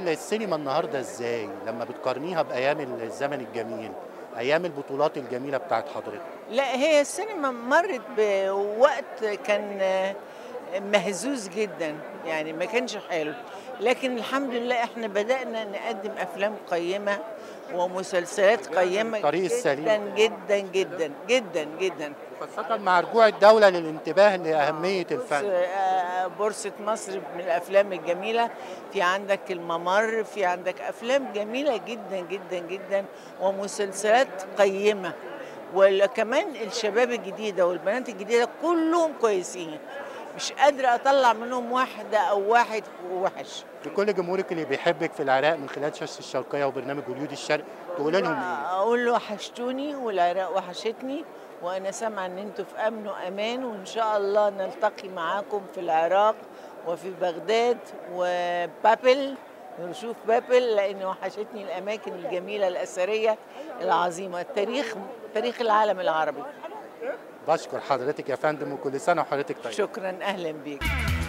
السينما النهارده ازاي لما بتقارنيها بايام الزمن الجميل ايام البطولات الجميله بتاعت حضرتك لا هي السينما مرت بوقت كان مهزوز جدا يعني ما كانش حلو لكن الحمد لله احنا بدأنا نقدم أفلام قيمة ومسلسلات قيمة الطريق السليم. جدا جدا جدا جدا جدا خاصه مع رجوع الدوله للانتباه لاهميه بص، الفن آه، بورصة مصر من الأفلام الجميلة في عندك الممر في عندك أفلام جميلة جدا جدا جدا ومسلسلات قيمة وكمان الشباب الجديدة والبنات الجديدة كلهم كويسين مش قادرة أطلع منهم واحدة أو واحد وحش لكل جمهورك اللي بيحبك في العراق من خلال شاشه الشرقيه وبرنامج وليود الشرق تقول لهم ايه أقول له وحشتوني والعراق وحشتني وأنا سامعة إن أنتوا في أمن وأمان وإن شاء الله نلتقي معاكم في العراق وفي بغداد وبابل نشوف بابل لأن وحشتني الأماكن الجميلة الأثرية العظيمة التاريخ تاريخ العالم العربي بشكر حضرتك يا فندم وكل سنه وحضرتك طيب شكرا أهلا بيك